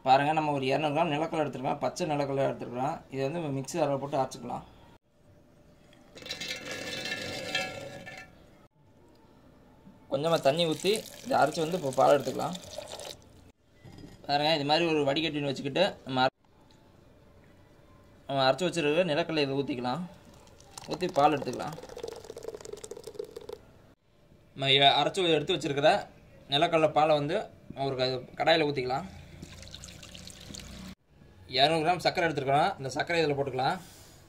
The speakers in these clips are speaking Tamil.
பாருங்கள் நம்ம ஒரு இரநூறு கிராம் நிலக்கடலை எடுத்துருக்கோம் பச்சை நிலக்கடலை எடுத்துருக்கோம் இதை வந்து மிக்ஸி அரை போட்டு அரைச்சிக்கலாம் கொஞ்சமாக தண்ணி ஊற்றி இதை அரைச்சி வந்து இப்போ பால் எடுத்துக்கலாம் பாருங்க இது மாதிரி ஒரு வடிகட்டின்னு வச்சுக்கிட்டு நம்ம அர- நம்ம அரைச்சி வச்சிருக்க நிலக்கடலை இதை ஊற்றிக்கலாம் ஊற்றி பால் எடுத்துக்கலாம் நம்ம இ- அரைச்சி எடுத்து வச்சிருக்கிற நிலக்கடலை பாலை வந்து ஒரு க- கடாயில் ஊற்றிக்கலாம் இரநூறு கிராம் சர்க்கரை எடுத்துருக்கோம் இந்த சர்க்கரை இதில் போட்டுக்கலாம்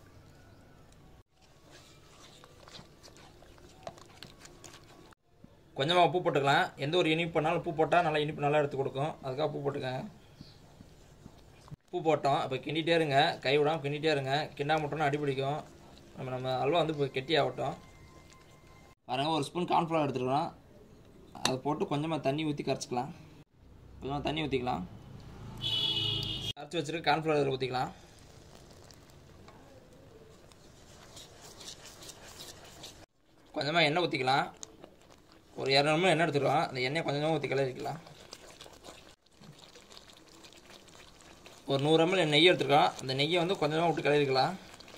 கொஞ்சமாக உப்பு போட்டுக்கலாம் எந்த ஒரு இனிப்பு பண்ணாலும் உப்பு போட்டால் நல்லா இனிப்பு நல்லா எடுத்து கொடுக்கும் அதுக்காக உப்பு போட்டுக்கங்க உப்பு போட்டோம் இப்போ கிண்டிகிட்டே இருங்க கை விடாமல் கிண்டிகிட்டே இருங்க கிண்டா முட்டோம்னா அடி பிடிக்கும் நம்ம நம்ம அல்வா வந்து இப்போ கெட்டியாகட்டும் பாருங்க ஒரு ஸ்பூன் கார்ன்ஃப்ளவர் எடுத்துருக்கோம் அதை போட்டு கொஞ்சமாக தண்ணி ஊற்றி கரைச்சிக்கலாம் கொஞ்சமாக தண்ணி ஊற்றிக்கலாம் கரைச்சி வச்சுருக்க கார்ன்ஃப்ளவர் இதில் ஊற்றிக்கலாம் கொஞ்சமாக எண்ணெய் ஊற்றிக்கலாம் ஒரு இரநூறு ml எண்ணெய் எடுத்துருவோம் அந்த எண்ணெய் கொஞ்சமாக ஊற்றி கிளறிக்கலாம் ஒரு நூறு ml நெய் எடுத்துருக்கோம் அந்த நெய்யை வந்து கொஞ்சமாக விட்டு கிளறிக்கலாம்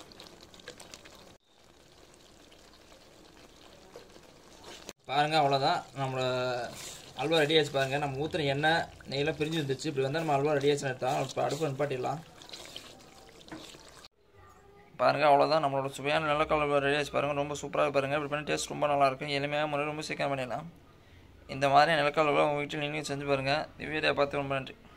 பாருங்கள் அவ்வளோதான் நம்மளோட அல்வா ரெடி ஆச்சு பாருங்கள் நம்ம ஊற்றுற எண்ணெய் நெய்யெல்லாம் பிரிஞ்சு வந்துச்சு இப்படி வந்தால் நம்ம அல்வா ரெடி ஆச்சுன்னு எடுத்தோம் இப்போ அடுப்பு நிப்பாட்டிடலாம் பாருங்கள் அவ்வளோதான் நம்மளோட சுவையான நிலக்கடலை ரெடி ஆச்சு பாருங்கள் ரொம்ப சூப்பராக பாருங்கள் இப்படி பண்ணி டேஸ்ட் ரொம்ப நல்லாயிருக்கும் எளிமையாக முறை ரொம்ப சீக்கிரம் பண்ணிடலாம் இந்த மாதிரி நிலக்கடலை உங்கள் வீட்டில் நீங்களும் செஞ்சு பாருங்கள் இந்த வீடியோ பார்த்து ரொம்ப நன்றி